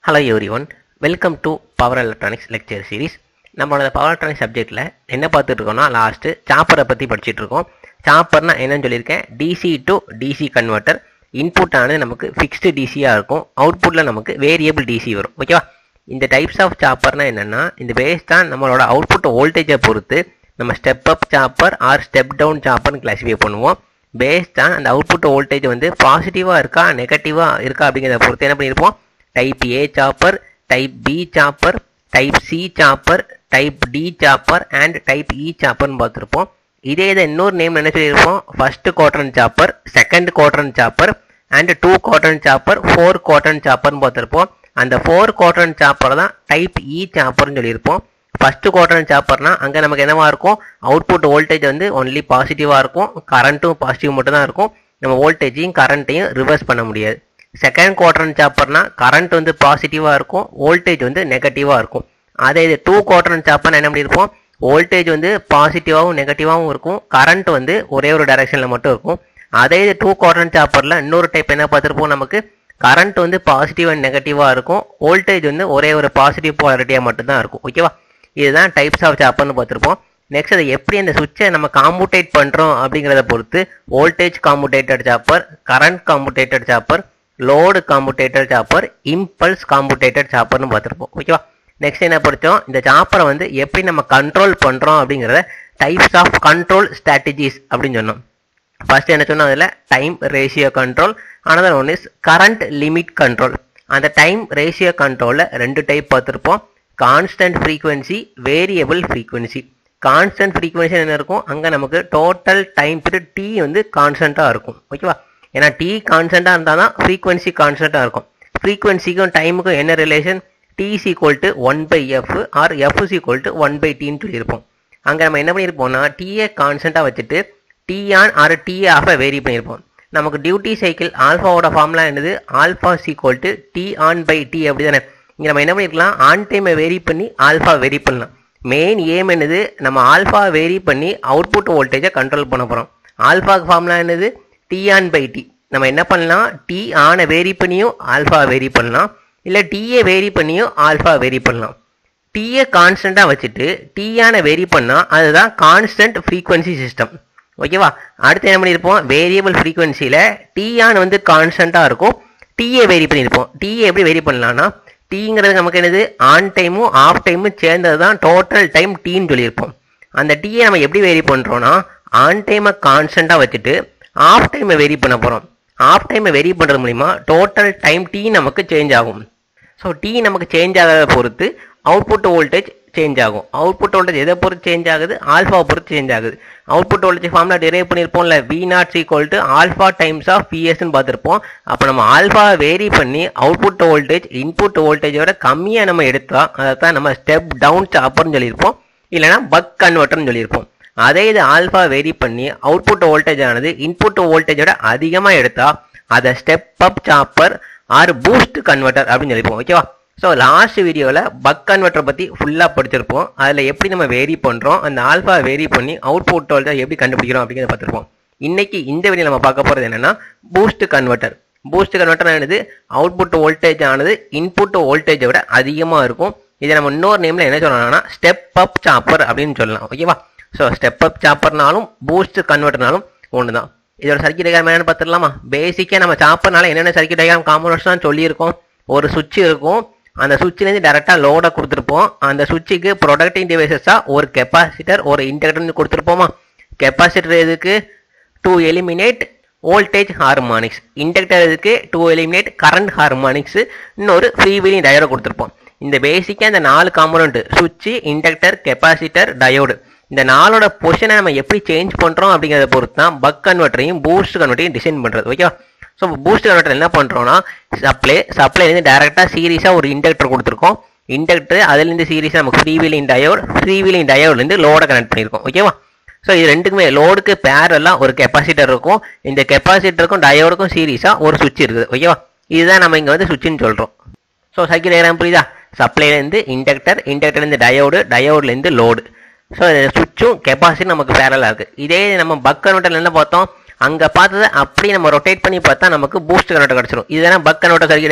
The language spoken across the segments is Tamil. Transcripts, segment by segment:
hello everyone welcome to power electronics lecture series நம்மளோட பவர் எலக்ட்ரானிக்ஸ் சப்ஜெக்ட்டில் என்ன பார்த்துட்டு இருக்கோம்னா லாஸ்ட்டு சாப்பரை பற்றி படிச்சுட்டு இருக்கோம் சாப்பர்னா என்னன்னு சொல்லியிருக்கேன் DC to DC converter input ஆனது நமக்கு ஃபிக்ஸ்டு டிசியாக இருக்கும் அவுட்புட்டில் நமக்கு வேரியபிள் டிசி வரும் ஓகேவா இந்த டைப்ஸ் ஆஃப் சாப்பர்னா என்னென்னா இந்த பேஸ் தான் நம்மளோட அவுட்புட் வோல்டேஜை பொறுத்து நம்ம step up chopper or step down சாப்பர்னு கிளாஸிஃபை பண்ணுவோம் பேஸ் தான் அந்த அவுட்புட் வோல்டேஜ் வந்து பாசிட்டிவாக இருக்கா நெகட்டிவாக இருக்கா அப்படிங்கிறத பொறுத்து என்ன பண்ணியிருப்போம் type A chopper type B chopper type C chopper type D chopper and type E சாப்பர்னு பார்த்துருப்போம் இதே இதை இன்னொரு நேம் என்ன சொல்லியிருப்போம் first quadrant chopper second quadrant chopper and two quadrant chopper four quadrant சாப்பர்னு பார்த்துருப்போம் அந்த ஃபோர் குவாட்ரன் சாப்பர் தான் டைப் இ சாப்பர்னு சொல்லியிருப்போம் ஃபர்ஸ்ட் குவாட்ரன் சாப்பர்னா அங்கே நமக்கு என்னவா இருக்கும் அவுட்புட் வோல்டேஜ் வந்து ஒன்லி பாசிட்டிவாக இருக்கும் கரண்ட்டும் பாசிட்டிவ் மட்டும் தான் இருக்கும் நம்ம வோல்டேஜையும் கரண்ட்டையும் ரிவர்ஸ் பண்ண முடியாது செகண்ட் குவாட்ரன் சாப்பர்னா கரண்ட் வந்து பாசிட்டிவாக இருக்கும் வோல்டேஜ் வந்து நெகட்டிவாக இருக்கும் அதே இது டூ குவாட்ரன் சாப்பர்னா என்ன பண்ணியிருப்போம் வோல்டேஜ் வந்து பாசிட்டிவாகவும் நெகட்டிவாகவும் இருக்கும் கரண்ட் வந்து ஒரே ஒரு டைரக்ஷனில் மட்டும் இருக்கும் அதே இது டூ குவாட்ரன் சாப்பரில் இன்னொரு டைப் என்ன பார்த்துருப்போம் நமக்கு கரண்ட் வந்து பாசிட்டிவ் அண்ட் நெகட்டிவாக இருக்கும் வோல்டேஜ் வந்து ஒரே ஒரு பாசிட்டிவ் போலாரிட்டியாக மட்டும்தான் இருக்கும் ஓகேவா இதுதான் டைப்ஸ் ஆஃப் சாப்பர்னு பார்த்துருப்போம் நெக்ஸ்ட் அதை எப்படி அந்த சுவிட்சை நம்ம காம்புடேட் பண்ணுறோம் அப்படிங்கிறத பொறுத்து voltage commutated chopper current commutated chopper load commutated chopper impulse commutated சாப்பர்னு பார்த்துருப்போம் ஓகேவா நெக்ஸ்ட் என்ன படித்தோம் இந்த சாப்பரை வந்து எப்படி நம்ம கண்ட்ரோல் பண்ணுறோம் அப்படிங்கிறத டைப்ஸ் ஆஃப் கண்ட்ரோல் ஸ்ட்ராட்டஜிஸ் அப்படின்னு சொன்னோம் ஃபர்ஸ்ட் என்ன சொன்னோம் அதில் time ratio control another one is current limit control அந்த டைம் ரேஷியோ கண்ட்ரோலில் ரெண்டு டைப் பார்த்துருப்போம் constant frequency variable frequency constant frequency என்ன இருக்கும் அங்கே நமக்கு டோட்டல் டைம் பீரியட் டி வந்து கான்ஸ்டண்ட்டாக இருக்கும் ஓகேவா ஏன்னா டி கான்ஸ்டண்ட்டாக இருந்தால் தான் ஃப்ரீக்வன்சி கான்ஸ்டண்ட்டாக இருக்கும் ஃப்ரீக்வன்சிக்கும் டைமுக்கும் என்ன relation T is equal to one by F or F is equal to one by டின்னு சொல்லியிருப்போம் அங்கே நம்ம என்ன பண்ணியிருப்போம்னா டிஏ கான்ஸ்டண்ட்டாக வச்சுட்டு டி ஆன் ஆர் டி ஆஃபை வேரி பண்ணியிருப்போம் நமக்கு டியூட்டி சைக்கிள் ஆல்ஃபாவோட ஃபார்ம்லாம் என்னது alpha equal to T on by T அப்படி தானே இங்கே நம்ம என்ன பண்ணிருக்கலாம் ஆன் டைமை வேரி பண்ணி ஆல்ஃபா வேரி பண்ணலாம் மெயின் ஏம் என்னது நம்ம ஆல்ஃபா வேரி பண்ணி அவுட்புட் வோல்டேஜை கண்ட்ரோல் பண்ண போகிறோம் ஆல்ஃபாக்கு ஃபார்ம்லாம் என்னது டி ஆன் பை டி நம்ம என்ன பண்ணலாம் டி ஆனை வேரி பண்ணியும் ஆல்ஃபா வேரி பண்ணலாம் இல்லை டிஏ வேரி பண்ணியும் ஆல்ஃபா வேரி பண்ணலாம் டிஏ கான்ஸ்டண்ட்டாக வச்சுட்டு டிஆனை வேரி பண்ணால் அதுதான் கான்ஸ்டன்ட் ஃப்ரீக்வன்சி சிஸ்டம் ஓகேவா அடுத்து என்ன பண்ணியிருப்போம் வேரியபிள் ஃப்ரீக்வன்சியில் டிஆன் வந்து கான்ஸ்டண்ட்டாக இருக்கும் டிஏ வேரி பண்ணியிருப்போம் டிஏ எப்படி வேரி பண்ணலாம்னா டீங்கிறது நமக்கு என்னது ஆன் டைமும் ஆஃப் டைமும் சேர்ந்தது தான் டோட்டல் டைம் டீன்னு சொல்லியிருப்போம் அந்த டீயை நம்ம எப்படி வேரி பண்ணுறோன்னா ஆன் டைமை கான்ஸ்டண்ட்டாக வச்சுட்டு ஆஃப் டைமை வெரி பண்ண போகிறோம் ஆஃப் டைமை வெரி பண்ணுறது மூலிமா டோட்டல் டைம் டீ நமக்கு சேஞ்ச் ஆகும் ஸோ டீ நமக்கு சேஞ்ச் ஆகிறத பொறுத்து அவுட்புட் வோல்டேஜ் சேஞ்ச் ஆகும் அவுட்புட் வோல்டேஜ் எதை பொறுத்து சேஞ்ச் ஆகுது ஆல்ஃபா பொறுத்து சேஞ்ச் ஆகுது அவுட்புட் வோல்டேஜ் ஃபார்ம்ல டிரைவ் பண்ணியிருப்போம்ல V not equal to alpha times of பிஎஸ்ன்னு பார்த்துருப்போம் அப்போ நம்ம ஆல்ஃபா வேரி பண்ணி அவுட்புட் வோல்டேஜ் இன்புட் வோல்டேஜோட கம்மியாக நம்ம எடுத்தா அதை தான் நம்ம ஸ்டெப் டவுன் சாப்பர்னு சொல்லியிருப்போம் இல்லைனா பக் கன்வெர்ட்டர்னு சொல்லியிருப்போம் அதே இது ஆல்ஃபா வேரி பண்ணி அவுட்புட் வோல்டேஜ் ஆனது இன்புட் வோல்டேஜோட அதிகமாக எடுத்தா அதை step up chopper or boost converter அப்படின்னு சொல்லியிருப்போம் ஓகேவா ஸோ லாஸ்ட் வீடியோவில் பக் கன்வெர்ட்டர் பற்றி ஃபுல்லாக படிச்சிருப்போம் அதில் எப்படி நம்ம வேரி பண்ணுறோம் அந்த ஆல்ஃபா வேரி பண்ணி அவுட்புட் வோல்டேஜ் எப்படி கண்டுபிடிக்கிறோம் அப்படிங்கிறத பார்த்துருப்போம் இன்னைக்கு இந்த வீடியோ நம்ம பார்க்க போகிறது என்னன்னா பூஸ்ட் கன்வெர்ட்டர் பூஸ்ட் கன்வெர்ட்டர் ஆனது அவுட்புட் வோல்டேஜ் ஆனது இன்புட் வோல்டேஜை விட அதிகமாக இருக்கும் இதை நம்ம இன்னொரு நேமில் என்ன சொல்லலாம்னா ஸ்டெப் அப் சாப்பர் அப்படின்னு சொல்லலாம் ஓகேவா ஸோ ஸ்டெப் அப் சாப்பர்னாலும் பூஸ்ட் கன்வெர்ட்டர்னாலும் ஒன்று தான் இதோட சர்க்கியூட் டயக்ராம் என்னன்னு பார்த்துடலாமா பேசிக்காக நம்ம சாப்பர்னால என்னென்ன சர்க்கியூட் டயக்ராம் காம்பனன்ஸ் தான் சொல்லியிருக்கோம் ஒரு சுவிட்ச் இருக்கும் அந்த சுவிட்ச்லேருந்து டேரெக்டாக லோடை கொடுத்துருப்போம் அந்த சுவிட்சுக்கு ப்ரொடக்டிங் டிவைசஸாக ஒரு கெப்பாசிட்டர் ஒரு இன்டெக்டர்னு கொடுத்துருப்போமா கெப்பாசிட்டர் எதுக்கு to eliminate voltage harmonics inductor எதுக்கு டு எலிமினேட் கரண்ட் ஹார்மானிக்ஸ் இன்னொரு ஃப்ரீ வீலிங் டயோட கொடுத்துருப்போம் இந்த பேசிக்காக இந்த நாலு காம்பனண்ட் சுவிட்ச் இன்டெக்டர் கெப்பாசிட்டர் டயோடு இந்த நாளோட பொசிஷனை நம்ம எப்படி சேஞ்ச் பண்ணுறோம் அப்படிங்கிறத பொறுத்து தான் பக் கன்வெர்ட்டரையும் பூஸ்ட் கன்வெர்ட்டரையும் டிசைன் பண்ணுறது ஓகேவா ஸோ பூஸ்ட் கன்வெர்ட்டர் என்ன பண்ணுறோம்னா சப்ளை சப்ளைலேருந்து டேரெக்டாக சீரியஸாக ஒரு இன்டெக்டர் கொடுத்துருக்கோம் இன்டெக்டர் அதுலேருந்து சீரியஸாக நமக்கு free wheeling diode free wheeling டயோட்லேருந்து லோடை கனெக்ட் பண்ணியிருக்கோம் ஓகேவா ஸோ இது ரெண்டுக்குமே லோடுக்கு பேரெல்லாம் ஒரு கெப்பாசிட்டர் இருக்கும் இந்த கெப்பாசிட்டருக்கும் டயோடுக்கும் சீரியஸாக ஒரு சுவிட்ச் இருக்குது ஓகேவா இதுதான் நம்ம இங்கே வந்து சுவிட்சுன்னு சொல்கிறோம் ஸோ சர்க்கியூட் டயக்ராம் புரியுதா சப்ளைலேருந்து இன்டெக்டர் இன்டெக்டர்லேருந்து டயோடு டயோட்லேருந்து லோடு ஸோ சுவிட்சும் கெப்பாசிட்டி நமக்கு பேரலாக இருக்குது இதே நம்ம பக் கன்வெர்ட்டரில் என்ன பார்த்தோம் அங்கே பார்த்ததை அப்படியே நம்ம ரொட்டேட் பண்ணி பார்த்தா நமக்கு பூஸ்ட் கன்வெர்ட்டர் கிடச்சிரும் இதுதானே buck converter circuit diagram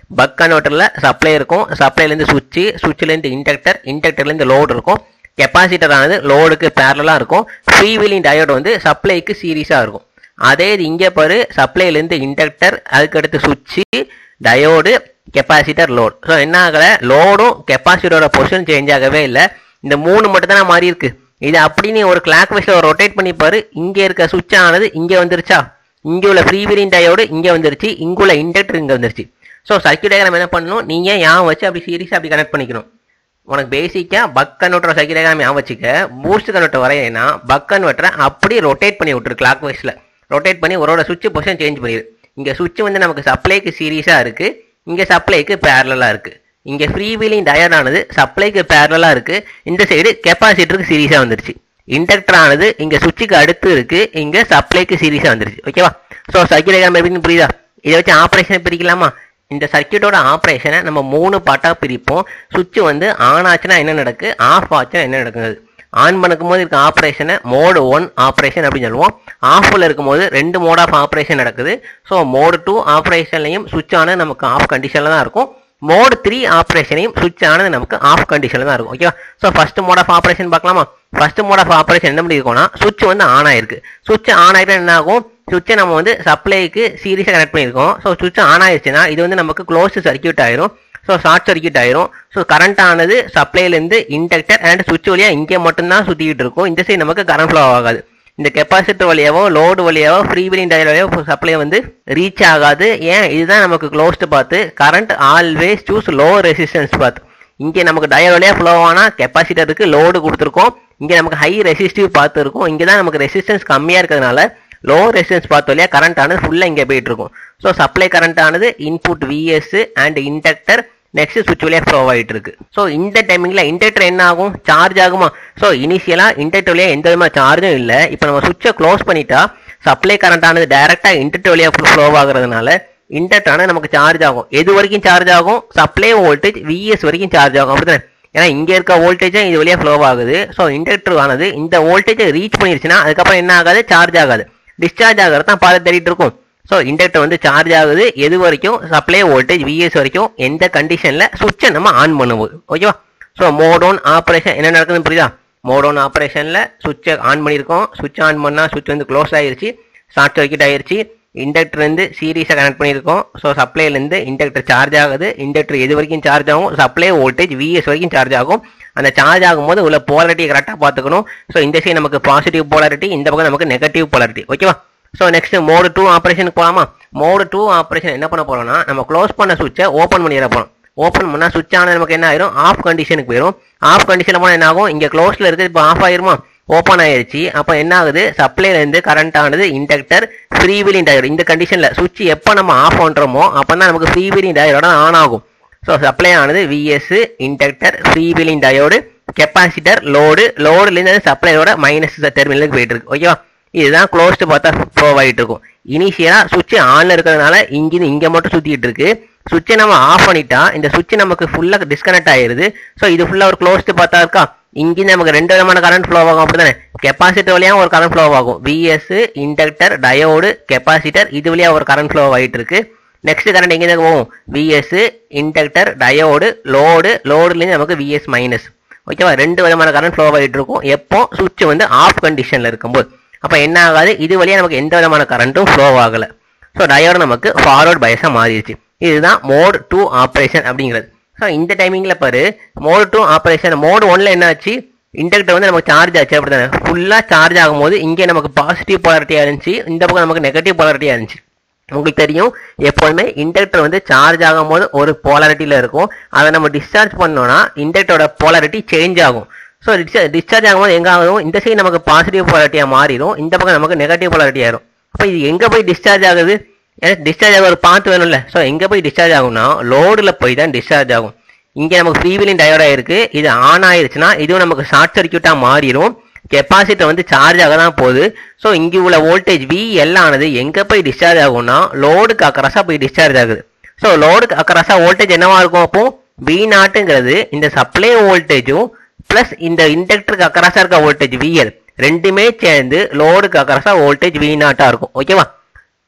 buck கன்வெர்ட்டரில் சப்ளை இருக்கும் சப்ளைலேருந்து சுவிட்சு சுவிட்சிலேருந்து இண்டக்டர் இண்டக்டர்லேருந்து லோடு இருக்கும் கெப்பாசிட்டர் ஆனது லோடுக்கு பேரலாக இருக்கும் ஃப்ரீ வீலிங் டயோடு வந்து சப்ளைக்கு சீரியஸாக இருக்கும் அதே இது இங்கே பாரு சப்ளைலேருந்து இண்டக்டர் அதுக்கடுத்து சுவிட்சு டயோடு கெப்பாசிட்டர் லோடு ஸோ என்ன ஆகலை லோடும் கெப்பாசிட்டரோட பொசிஷன் சேஞ்ச் ஆகவே இல்லை இந்த மூணு மட்டும் தான் மாறி இருக்கு இது அப்படி நீ ஒரு கிளாக் வைஸில் ரொட்டேட் பண்ணி பாரு இங்கே இருக்க சுவிட்ச் ஆனது இங்கே வந்துருச்சா இங்கே உள்ள ஃப்ரீ வீலிங் டயோடு இங்கே வந்துருச்சு இங்குள்ள இண்டக்டர் இங்கே வந்துருச்சு ஸோ சர்க்கியூட் டயக்ராம் என்ன பண்ணணும் நீங்கள் ஏன் வச்சு அப்படி சீரியஸாக அப்படி கனெக்ட் பண்ணிக்கணும் உனக்கு பேசிக்காக பக் கன்வெர்ட்டர் சர்க்கியூட் டயக்ராம் ஞாபகம் வச்சுக்க பூஸ்ட் கன்வெர்ட்டர் வரையினா பக் கன்வெர்ட்டரை அப்படி ரொட்டேட் பண்ணி விட்டுரு கிளாக் வைஸில் ரொட்டேட் பண்ணி ஒரோட சுவிட்ச் பொசிஷன் சேஞ்ச் பண்ணிடு இங்கே சுவிட்ச் வந்து நமக்கு சப்ளைக்கு சீரியஸாக இருக்குது இங்கே சப்ளைக்கு பேரலாக இருக்குது இங்கே ஃப்ரீ வீலிங் டயர் ஆனது சப்ளைக்கு பேரலாக இருக்குது இந்த சைடு கெப்பாசிட்டருக்கு சீரியஸாக வந்துருச்சு இண்டக்டர் ஆனது இங்கே சுவிட்சுக்கு அடுத்து இருக்கு இங்கே சப்ளைக்கு சீரியஸாக வந்துருச்சு ஓகேவா ஸோ சர்க்கியூட் டயக்ராம் எப்படின்னு புரியுதா இதை வச்சு ஆப்ரேஷன் பிரிக்கலாமா இந்த சர்க்கியூட்டோட ஆப்ரேஷனை நம்ம மூணு பார்ட்டாக பிரிப்போம் சுவிட்ச் வந்து ஆன் ஆச்சுன்னா என்ன நடக்கு ஆஃப் ஆச்சுன்னா என்ன நடக்குது ஆன் பண்ணுக்கும் போது இருக்க ஆப்ரேஷனை மோடு ஒன் ஆப்ரேஷன் அப்படின்னு சொல்லுவோம் ஆஃபில் இருக்கும்போது ரெண்டு மோட் ஆஃப் ஆப்ரேஷன் நடக்குது ஸோ மோடு டூ ஆப்ரேஷன்லையும் சுவிட்ச் ஆனது நமக்கு ஆஃப் கண்டிஷனில் தான் இருக்கும் மோடு த்ரீ ஆப்ரேஷனையும் சுவிட்ச் ஆனது நமக்கு ஆஃப் கண்டிஷனில் தான் இருக்கும் ஓகேவா so first mode of operation பார்க்கலாமா ஃபர்ஸ்ட் மோட் ஆஃப் ஆப்ரேஷன் என்ன பண்ணி இருக்கும்னா சுவிட்ச் வந்து ஆன் ஆயிருக்கு சுவிட்ச் ஆன் ஆகிட்டா என்ன ஆகும் சுவிட்சை நம்ம வந்து சப்ளைக்கு சீரியஸாக கனெக்ட் பண்ணியிருக்கோம் ஸோ சுவிட்ச் ஆன் ஆயிடுச்சுன்னா இது வந்து நமக்கு க்ளோஸ் சர்க்கியூட் ஆயிரும் ஸோ ஷார்ட் சர்க்கியூட் ஆயிரும் ஸோ கரண்ட் ஆனது சப்ளைலேருந்து இண்டக்டர் அண்ட் சுவிட்ச் வழியாக இங்கே மட்டும்தான் சுற்றிக்கிட்டு இருக்கும் இந்த சைடு நமக்கு கரண்ட் ஃப்ளோ ஆகாது இந்த கெப்பாசிட்டர் வழியாவோ லோடு வழியாவோ ஃப்ரீ வீலிங் டயர் வழியாவோ சப்ளை வந்து ரீச் ஆகாது ஏன் இதுதான் நமக்கு க்ளோஸ்டு பார்த்து current always choose low resistance பார்த்து இங்கே நமக்கு டயர் வழியாக ஃப்ளோ ஆனால் கெப்பாசிட்டருக்கு லோடு கொடுத்துருக்கோம் இங்கே நமக்கு ஹை ரெசிஸ்டிவ் பார்த்து இருக்கும் இங்கே தான் நமக்கு ரெசிஸ்டன்ஸ் கம்மியாக இருக்கிறதுனால லோ ரெசிஸ்டன்ஸ் பார்த்து வழியாக கரண்ட் ஆனது ஃபுல்லாக இங்கே போயிட்டு இருக்கும் ஸோ சப்ளை கரண்ட் ஆனது input VS and inductor next சுவிட்ச் வழியாக ஃப்ளோ ஆகிட்டு இருக்கு ஸோ இந்த டைமிங்கில் இண்டக்டர் என்ன ஆகும் சார்ஜ் ஆகுமா ஸோ இனிஷியலாக இண்டக்டர் வழியாக எந்த விதமான சார்ஜும் இல்லை இப்போ நம்ம சுவிட்சை க்ளோஸ் பண்ணிட்டா சப்ளை கரண்ட் ஆனது டைரெக்டாக இண்டக்டர் வழியாக ஃப்ளோ ஆகுறதுனால இண்டக்டர் ஆனது நமக்கு சார்ஜ் ஆகும் எது வரைக்கும் சார்ஜ் ஆகும் சப்ளை வோல்டேஜ் விஎஸ் வரைக்கும் சார்ஜ் ஆகும் அப்படிதானே ஏன்னா இங்கே இருக்க வோல்டேஜும் இது வழியாக ஃப்ளோ ஆகுது ஸோ இண்டக்டர் ஆனது இந்த வோல்டேஜை ரீச் பண்ணிருச்சுன்னா அதுக்கப்புறம் என்ன ஆகாது சார்ஜ் ஆகாது டிஸ்சார்ஜ் ஆகிறது தான் பாதை தேடிட்டு இருக்கும் ஸோ இண்டக்டர் வந்து சார்ஜ் ஆகுது எது வரைக்கும் சப்ளை வோல்டேஜ் விஎஸ் வரைக்கும் எந்த கண்டிஷனில் சுவிட்சை நம்ம ஆன் பண்ணும்போது ஓகேவா ஸோ மோடோன் ஆப்ரேஷன் என்ன நடக்குதுன்னு புரியுதா மோடோன் ஆப்ரேஷனில் சுவிட்சை ஆன் பண்ணியிருக்கோம் சுவிட்ச் ஆன் பண்ணால் சுவிட்ச் வந்து க்ளோஸ் ஆயிருச்சு ஷார்ட் சர்க்கியூட் ஆயிருச்சு இண்டக்டர் வந்து சீரியஸாக கனெக்ட் பண்ணியிருக்கோம் ஸோ சப்ளைலேருந்து இண்டக்டர் சார்ஜ் ஆகுது இண்டக்டர் எது வரைக்கும் சார்ஜ் ஆகும் சப்ளை வோல்டேஜ் விஎஸ் வரைக்கும் சார்ஜ் ஆகும் அந்த சார்ஜ் ஆகும்போது உள்ள போலாரிட்டியை கரெக்டாக பார்த்துக்கணும் ஸோ இந்த சைடு நமக்கு பாசிட்டிவ் போலாரிட்டி இந்த பக்கம் நமக்கு நெகட்டிவ் போலாரிட்டி ஓகேவா ஸோ நெக்ஸ்ட் மோடு டூ ஆப்ரேஷனுக்கு போகலாமா மோடு டூ ஆப்ரேஷன் என்ன பண்ண போறோம்னா நம்ம க்ளோஸ் பண்ண சுவிட்சை ஓப்பன் பண்ணிட போகிறோம் ஓப்பன் பண்ணால் சுவிட்ச் ஆனது நமக்கு என்ன ஆயிரும் ஆஃப் கண்டிஷனுக்கு போயிடும் ஆஃப் கண்டிஷனில் போனால் என்ன ஆகும் இங்கே க்ளோஸில் இருக்குது இப்போ ஆஃப் ஆயிருமா ஓப்பன் ஆயிருச்சு அப்போ என்ன ஆகுது சப்ளைலேருந்து கரண்ட் ஆனது இண்டக்டர் ஃப்ரீ வீலிங் டயர் இந்த கண்டிஷனில் சுவிட்ச் எப்போ நம்ம ஆஃப் பண்ணுறோமோ அப்போ தான் நமக்கு ஃப்ரீ வீலிங் டயரோட ஆன் ஆகும் ஸோ சப்ளை ஆனது VS inductor free wheeling diode capacitor load லோடுலேருந்து சப்ளையோட மைனஸ் டெர்மினலுக்கு போயிட்டு இருக்கு ஓகேவா இதுதான் க்ளோஸ்டு பார்த்தா ஃப்ளோ ஆகிட்டு இருக்கும் இனிஷியலாக சுவிட்ச் ஆனில் இருக்கிறதுனால இங்கிருந்து இங்கே மட்டும் சுற்றிட்டு இருக்கு சுவிட்சை நம்ம ஆஃப் பண்ணிட்டா இந்த சுவிட்ச் நமக்கு ஃபுல்லாக டிஸ்கனெக்ட் ஆயிருது ஸோ இது ஃபுல்லாக ஒரு க்ளோஸ்டு பார்த்தா இருக்கா இங்கிருந்து நமக்கு ரெண்டு விதமான கரண்ட் ஃப்ளோ ஆகும் அப்படிதானே கெப்பாசிட்டர் வழியாக ஒரு கரண்ட் ஃப்ளோ ஆகும் விஎஸ் இண்டக்டர் டயோடு கெப்பாசிட்டர் இது வழியாக ஒரு கரண்ட் ஃப்ளோ ஆகிட்டு இருக்கு நெக்ஸ்ட் கரண்ட் எங்கே போகும் விஎஸ் இண்டக்டர் டயோடு லோடு லோடுலேருந்து நமக்கு விஎஸ் மைனஸ் ஓகேவா ரெண்டு விதமான கரண்ட் ஃப்ளோ ஆகிட்டு இருக்கும் எப்போ சுவிட்ச் வந்து ஆஃப் கண்டிஷனில் இருக்கும்போது அப்போ என்ன ஆகாது இது வழியாக நமக்கு எந்த விதமான கரண்ட்டும் ஃப்ளோ ஆகலை ஸோ டயோடு நமக்கு ஃபார்வர்ட் பயஸாக மாறிடுச்சு இதுதான் மோட் டூ ஆப்ரேஷன் அப்படிங்கிறது ஸோ இந்த டைமிங்கில் பாரு மோட் டூ ஆப்ரேஷன் மோட் ஒன்ல என்ன ஆச்சு இண்டக்டர் வந்து நமக்கு சார்ஜ் ஆச்சு அப்படிதானே ஃபுல்லாக சார்ஜ் ஆகும்போது இங்கே நமக்கு பாசிட்டிவ் போலாரிட்டியாக இருந்துச்சு இந்த பக்கம் நமக்கு நெகட்டிவ் போலாரிட்டியாக இருந்துச்சு உங்களுக்கு தெரியும் எப்போதுமே இண்டக்டர் வந்து சார்ஜ் ஆகும்போது ஒரு போலாரிட்டியில் இருக்கும் அதை நம்ம டிஸ்சார்ஜ் பண்ணோம்னா இண்டக்டரோட போலாரிட்டி சேஞ்ச் ஆகும் ஸோ டிஸ்சார்ஜ் ஆகும்போது எங்க ஆகும் இந்த சைடு நமக்கு பாசிட்டிவ் போலாரிட்டியாக மாறிடும் இந்த பக்கம் நமக்கு நெகட்டிவ் போலாரிட்டி ஆயிரும் அப்போ இது எங்கே போய் டிஸ்சார்ஜ் ஆகுது ஏன்னா டிஸ்சார்ஜ் ஆக ஒரு பார்த்து வேணும்ல ஸோ எங்கே போய் டிஸ்சார்ஜ் ஆகும்னா லோடில் போய் தான் டிஸ்சார்ஜ் ஆகும் இங்கே நமக்கு ஃப்ரீ வீலிங் டயோடாக இருக்கு இது ஆன் ஆயிருச்சுன்னா இதுவும் நமக்கு ஷார்ட் சர்க்கியூட்டாக மாறிடும் கெப்பாசிட்டர் வந்து சார்ஜ் ஆக தான் போகுது ஸோ இங்கே உள்ள வோல்டேஜ் வி எல்லாம் ஆனது எங்கே போய் டிஸ்சார்ஜ் ஆகும்னா லோடுக்கு அக்கரஸாக போய் டிஸ்சார்ஜ் ஆகுது ஸோ லோடுக்கு அக்கரஸாக வோல்டேஜ் என்னவா இருக்கும் அப்போ வி நாட்டுங்கிறது இந்த சப்ளை வோல்டேஜும் ப்ளஸ் இந்த இண்டக்டருக்கு அக்கரஸாக இருக்க வோல்டேஜ் விஎல் ரெண்டுமே சேர்ந்து லோடுக்கு அக்கரஸாக வோல்டேஜ் வி நாட்டாக இருக்கும் ஓகேவா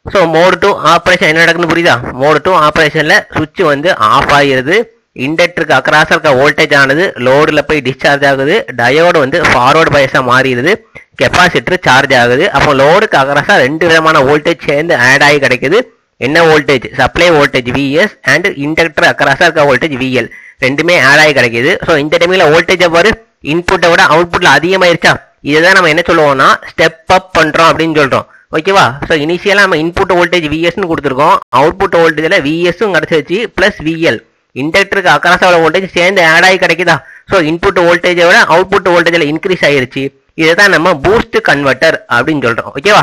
ஸோ மோடு டூ ஆப்ரேஷன் என்ன நடக்குன்னு புரியுதா மோடு டூ ஆப்ரேஷனில் சுவிட்ச் வந்து ஆஃப் ஆகிருது இண்டக்டருக்கு அக்ராஸ் இருக்க வோல்டேஜ் ஆனது லோடில் போய் டிஸ்சார்ஜ் ஆகுது டயோடு வந்து ஃபார்வர்டு பயஸாக மாறிடுது கெப்பாசிட்டர் சார்ஜ் ஆகுது அப்போ லோடுக்கு அக்ராஸாக ரெண்டு விதமான வோல்டேஜ் சேர்ந்து ஆட் ஆகி கிடைக்குது என்ன voltage supply voltage VS and inductor அக்ராஸாக இருக்க வோல்டேஜ் விஎல் ரெண்டுமே ஆட் ஆகி கிடைக்குது ஸோ இந்த டைமில் வோல்டேஜை பாரு இன்புட்டை விட அவுட்புட்ல அதிகமாயிருச்சா இதுதான் நம்ம என்ன சொல்லுவோம்னா ஸ்டெப் அப் பண்றோம் அப்படின்னு சொல்றோம் ஓகேவா ஸோ இனிஷியலாக நம்ம இன்புட் வோல்டேஜ் விஎஸ்னு கொடுத்துருக்கோம் அவுட்புட் வோல்டேஜில் விஎஸும் கிடைச்சிருச்சு ப்ளஸ் விஎல் இண்டக்டருக்கு அக்கராசாவோட வோல்டேஜ் சேர்ந்து ஆட் ஆகி கிடைக்குதா ஸோ இன்புட் வோல்டேஜை விட அவுட்புட் வோல்டேஜில் இன்க்ரீஸ் ஆயிருச்சு இதுதான் நம்ம பூஸ்ட் கன்வெர்ட்டர் அப்படின்னு சொல்றோம் ஓகேவா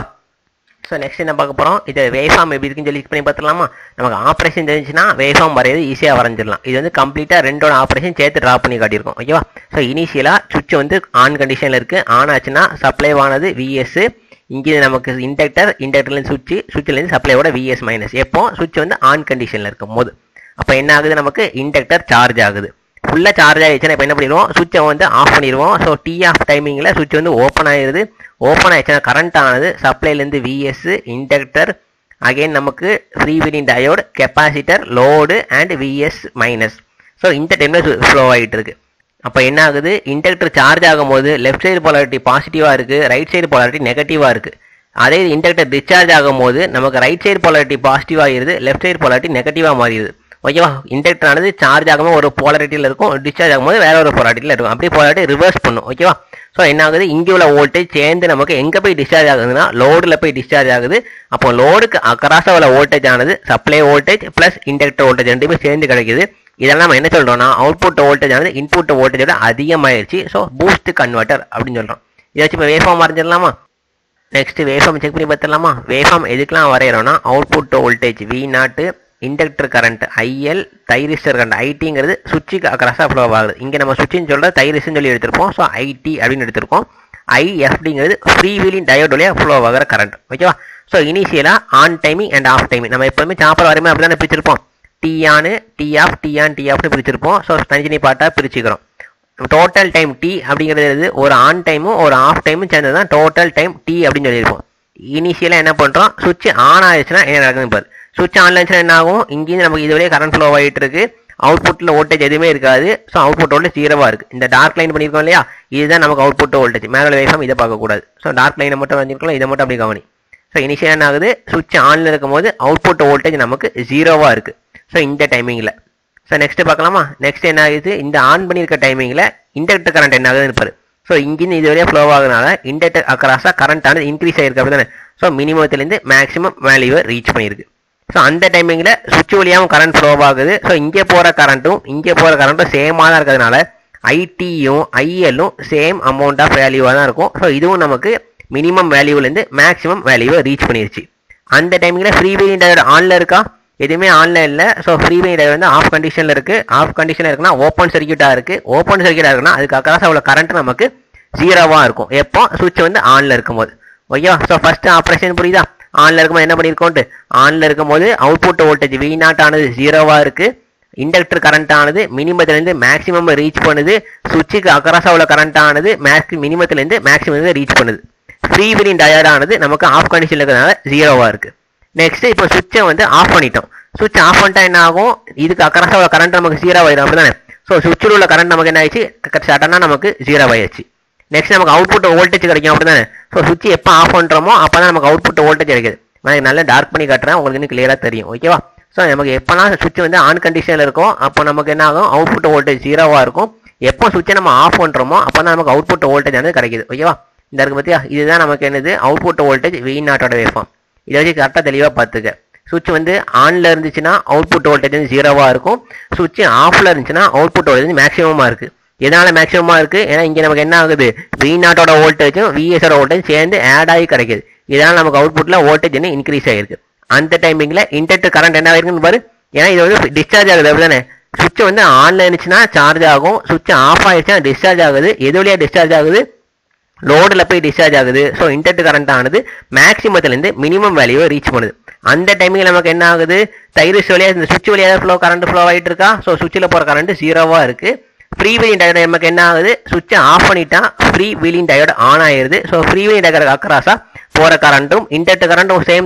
ஸோ நெக்ஸ்ட் என்ன பார்க்க போகிறோம் இது வேஃபார்ம் எப்படி இருக்குன்னு சொல்லி பண்ணி பார்த்துலாமா நமக்கு ஆப்ரேஷன் தெரிஞ்சுன்னா வேஃபார்ம் வரைയത് ஈஸியாக வரைஞ்சிடலாம் இது வந்து கம்ப்ளீட்டாக ரெண்டோட ஆப்ரேஷன் சேர்த்து ட்ரா பண்ணி காட்டியிருக்கோம் ஓகேவா ஸோ இனிஷியலாக சுவிட்ச் வந்து ஆன் கண்டிஷனில் இருக்குது ஆன் ஆச்சுன்னா சப்ளை ஆனது விஎஸ் இங்கே நமக்கு இண்டக்டர் இண்டக்டர்லேருந்து சுவிட்ச் சுவிட்ச்லேருந்து சப்ளையோட விஎஸ் மைனஸ் எப்போ சுவிட்ச் வந்து ஆன் கண்டிஷனில் இருக்கும் போது அப்போ என்ன ஆகுது நமக்கு இண்டக்டர் சார்ஜ் ஆகுது ஃபுல்லாக சார்ஜ் ஆகிடுச்சுன்னா இப்போ என்ன பண்ணிடுவோம் சுவிட்சை வந்து ஆஃப் பண்ணிடுவோம் ஸோ டி ஆஃப் டைமிங்கில் சுவிட்ச் வந்து ஓப்பன் ஆகிடுது ஓப்பன் ஆயிடுச்சுன்னா கரண்ட் ஆனது சப்ளைலேருந்து விஎஸ் இண்டக்டர் அகைன் நமக்கு free wheeling diode capacitor load and VS minus so இந்த டைமில் ஃப்ளோ ஆகிட்டு இருக்கு அப்போ என்ன ஆகுது இண்டக்டர் சார்ஜ் ஆகும்போது லெஃப்ட் சைடு போலாரிட்டி பாசிட்டிவாக இருக்குது ரைட் சைடு போலாரிட்டி நெகட்டிவாக இருக்குது அதே இண்டக்டர் டிஸ்சார்ஜ் ஆகும்போது நமக்கு ரைட் சைடு போலாரிட்டி பாசிட்டிவ் ஆகிருது லெஃப்ட் சைடு போலாரிட்டி நெகட்டிவாக மாறிடுது ஓகேவா இண்டக்டர் ஆனது சார்ஜ் ஆகும்போது ஒரு போலாரிட்டியில் இருக்கும் டிஸ்சார்ஜ் ஆகும்போது வேற ஒரு போலாரிட்டியில் இருக்கும் அப்படியே போலாரிட்டி ரிவர்ஸ் பண்ணும் ஓகேவா ஸோ என்ன ஆகுது இங்கே உள்ள வோல்டேஜ் சேர்ந்து நமக்கு எங்கே போய் டிஸ்சார்ஜ் ஆகுதுன்னா லோடில் போய் டிஸ்சார்ஜ் ஆகுது அப்போ லோடுக்கு அக்கராசாக உள்ள வோல்டேஜ் ஆனது supply voltage plus inductor voltage ரெண்டுமே சேர்ந்து கிடைக்குது இதெல்லாம் நம்ம என்ன சொல்றோம்னா அவுட்புட் வோல்டேஜ் ஆனது இன்புட் வோல்டேஜோட அதிகமாயிருச்சு ஸோ பூஸ்ட் கன்வெர்ட்டர் அப்படின்னு சொல்றோம் இதை வச்சு இப்போ வேஃபார்ம் வரைஞ்சிடலாமா நெக்ஸ்ட் வேஃபார்ம் செக் பண்ணி பார்த்துடலாமா வேஃபார்ம் எதுக்கெல்லாம் வரைகிறோம்னா output voltage V naught inductor current IL thyristor current ஐடிங்கிறது சுவிட்சுக்கு அக்ராஸாக ஃப்ளோ ஆகுது இங்கே நம்ம சுவிட்சுன்னு சொல்கிறது தைரிஸ்ன்னு சொல்லி எடுத்திருப்போம் ஸோ ஐடி அப்படின்னு எடுத்திருக்கோம் ஐஎஃப்டிங்கிறது ஃப்ரீ வீலிங் டயோட் வழியாக ஃப்ளோ ஆகிற கரண்ட் ஓகேவா ஸோ இனிஷியலாக on timing and off timing நம்ம எப்பவுமே சாப்பர் வரையுமே அப்படி தானே பிரிச்சிருப்போம் T on T off T on T ஆஃப்னு பிரிச்சிருப்போம் ஸோ தனித்தனி பார்ட்டாக பிரிச்சுக்கிறோம் டோட்டல் டைம் டி அப்படிங்கிறது ஒரு ஆன் டைமும் ஒரு ஆஃப் டைமும் சேர்ந்தது தான் டோட்டல் டைம் டி அப்படின்னு சொல்லியிருப்போம் இனிஷியலாக என்ன பண்ணுறோம் சுவிட்ச் ஆன் ஆயிடுச்சுன்னா என்ன நடக்குதுன்னு பாரு சுவிட்ச் ஆன்ல இருந்துச்சுன்னா என்ன ஆகும் இங்கேருந்து நமக்கு இதுவரையே கரண்ட் ஃப்ளோ ஆகிட்டு இருக்கு அவுட்புட்டில் வோல்டேஜ் எதுவுமே இருக்காது ஸோ அவுட்புட் வோல்டேஜ் ஜீரோவாக இருக்குது இந்த டார்க் லைன் பண்ணியிருக்கோம் இல்லையா இதுதான் நமக்கு அவுட்புட் வோல்டேஜ் மேலே வேகம் இதை பார்க்கக்கூடாது ஸோ டார்க் லைனை மட்டும் வரைஞ்சிருக்கலாம் இதை மட்டும் அப்படி கவனி ஸோ இனிஷியல் என்ன ஆகுது சுவிட்ச் ஆனில் இருக்கும்போது அவுட்புட் வோல்டேஜ் நமக்கு ஜீரோவாக இருக்குது ஸோ இந்த டைமிங்கில் ஸோ நெக்ஸ்ட் பார்க்கலாமா நெக்ஸ்ட் என்ன ஆகுது இந்த ஆன் பண்ணியிருக்க டைமிங்கில் இண்டக்டர் கரண்ட் என்ன ஆகுதுன்னு பாரு ஸோ இங்கிருந்து இது வரையும் ஃப்ளோ ஆகுறதுனால இண்டக்டர் அக்கராஸாக கரண்ட் ஆனது இன்க்ரீஸ் ஆயிருக்கு அப்படி தானே ஸோ மினிமத்துலேருந்து மேக்ஸிமம் வேல்யூவை ரீச் பண்ணியிருக்கு ஸோ அந்த டைமிங்கில் சுவிட்ச் வழியாகவும் கரண்ட் ஃப்ளோ ஆகுது ஸோ இங்கே போகிற கரண்ட்டும் இங்கே போகிற கரண்ட்டும் சேமாக தான் இருக்கிறதுனால ஐடியும் ஐஎல்லும் சேம் அமௌண்ட் ஆஃப் வேல்யூவாக தான் இருக்கும் ஸோ இதுவும் நமக்கு மினிமம் வேல்யூலேருந்து மேக்ஸிமம் வேல்யூவை ரீச் பண்ணிருச்சு அந்த டைமிங்கில் ஃப்ரீ வேரியன்ட் டயோட ஆனில் இருக்கா எதுவுமே ஆன்ல இல்லை ஸோ ஃப்ரீ வேரியன்ட் டயோட் வந்து ஆஃப் கண்டிஷனில் இருக்குது ஆஃப் கண்டிஷனில் இருக்குன்னா ஓப்பன் சர்க்கியூட்டாக இருக்குது ஓப்பன் சர்க்கியூட்டாக இருக்குன்னா அதுக்கு அக்கறாச அவ்வளோ கரண்ட் நமக்கு ஜீரோவாக இருக்கும் எப்போ சுவிட்ச் வந்து ஆனில் இருக்கும்போது ஓகேவா ஸோ ஃபர்ஸ்ட் ஆப்ரேஷன் புரியுதா ஆன்ல இருக்கும்போது என்ன பண்ணியிருக்கோன்ட்டு ஆன்ல இருக்கும்போது அவுட்புட் வோல்டேஜ் வி நாட் ஆனது ஜீரோவா இருக்கு இண்டக்டர் கரண்ட் ஆனது மினிமத்திலேருந்து மேக்ஸிமம் ரீச் பண்ணுது சுவிட்சுக்கு அக்கராசா உள்ள கரண்ட் ஆனது மேக்ஸ் மினிமத்திலேருந்து மேக்ஸிமம் ரீச் பண்ணுது ஃப்ரீ வீலிங் டயர்ட் ஆனது நமக்கு ஆஃப் கண்டிஷன் இருக்கிறதுனால ஜீரோவா இருக்கு நெக்ஸ்ட் இப்போ சுவிட்சை வந்து ஆஃப் பண்ணிட்டோம் சுவிட்ச் ஆஃப் பண்ணிட்டா என்ன ஆகும் இதுக்கு அக்கராசா உள்ள கரண்ட் நமக்கு ஜீரோ ஆயிடும் அப்படிதானே ஸோ சுவிட்சில் உள்ள கரண்ட் நமக்கு என்ன ஆயிடுச்சு சடனாக நமக்கு ஜீரோ ஆயிடுச்சு நெக்ஸ்ட் நமக்கு அவுட்புட் வோல்டேஜ் கிடைக்கும் அப்படிதானே ஸோ சுவிட்ச் எப்போ ஆஃப் பண்ணுறோமோ அப்போ தான் நமக்கு அவுட்புட் வோல்டேஜ் கிடைக்குது நான் நல்லா டார்க் பண்ணி காட்டுறேன் உங்களுக்கு இன்னும் கிளியராக தெரியும் ஓகேவா ஸோ நமக்கு எப்போனா சுவிட்ச் வந்து ஆன் கண்டிஷனில் இருக்கும் அப்போ நமக்கு என்ன ஆகும் அவுட்புட் வோல்டேஜ் ஜீரோவாக இருக்கும் எப்போ சுவிட்சை நம்ம ஆஃப் பண்ணுறோமோ அப்போ தான் நமக்கு அவுட்புட் வோல்டேஜ் வந்து கிடைக்குது ஓகேவா இந்த இருக்கு பார்த்தியா இதுதான் நமக்கு என்னது அவுட்புட் வோல்டேஜ் வி நாட்டோட வேஃபார்ம் இதை வச்சு கரெக்டாக தெளிவாக பார்த்துக்க சுவிட்ச் வந்து ஆன்ல இருந்துச்சுன்னா அவுட்புட் வோல்டேஜ் வந்து ஜீரோவாக இருக்கும் சுவிட்ச் ஆஃப்ல இருந்துச்சுன்னா அவுட்புட் வோல்டேஜ் மேக்ஸிமமாக இருக்குது எதனால மேக்ஸிமமா இருக்கு ஏன்னா இங்க நமக்கு என்ன ஆகுது வி நாட்டோட வோல்டேஜும் விஎஸோட வோல்டேஜ் சேர்ந்து ஆட் ஆகி கிடைக்குது இதனால நமக்கு அவுட்புட்ல வோல்டேஜ் என்ன இன்க்ரீஸ் ஆயிருக்கு அந்த டைமிங்ல இன்டெக்டர் கரண்ட் என்ன ஆயிருக்குன்னு பாரு ஏன்னா இது வந்து டிஸ்சார்ஜ் ஆகுது அப்படிதானே சுவிட்ச் வந்து ஆன்ல இருந்துச்சுன்னா சார்ஜ் ஆகும் சுவிட்ச் ஆஃப் ஆயிடுச்சுன்னா டிஸ்சார்ஜ் ஆகுது எது வழியா டிஸ்சார்ஜ் ஆகுது லோடில் போய் டிஸ்சார்ஜ் ஆகுது ஸோ இன்டெக்ட் கரண்ட் ஆனது மேக்ஸிமத்துலேருந்து மினிமம் வேல்யூவை ரீச் பண்ணுது அந்த டைமிங் நமக்கு என்ன ஆகுது தைரிஸ் வழியாக இந்த சுவிட்ச் வழியாக ஃப்ளோ கரண்ட் ஃப்ளோ ஆகிட்டு இருக்கா ஸோ சுவிட்சில் போகிற கரண்ட் ஜீரோவாக இருக்கு ஃப்ரீ வீலிங் டயர்ட் நமக்கு என்ன ஆகுது சுவிட்சை ஆஃப் பண்ணிட்டா ஃப்ரீ வீலிங் டயர்ட் ஆன் ஆயிருது ஸோ ஃப்ரீ வீலிங் டயர்ட் அக்கராஸா போகிற கரண்ட்டும் இன்டெக்ட் கரண்ட்டும் சேம் தானே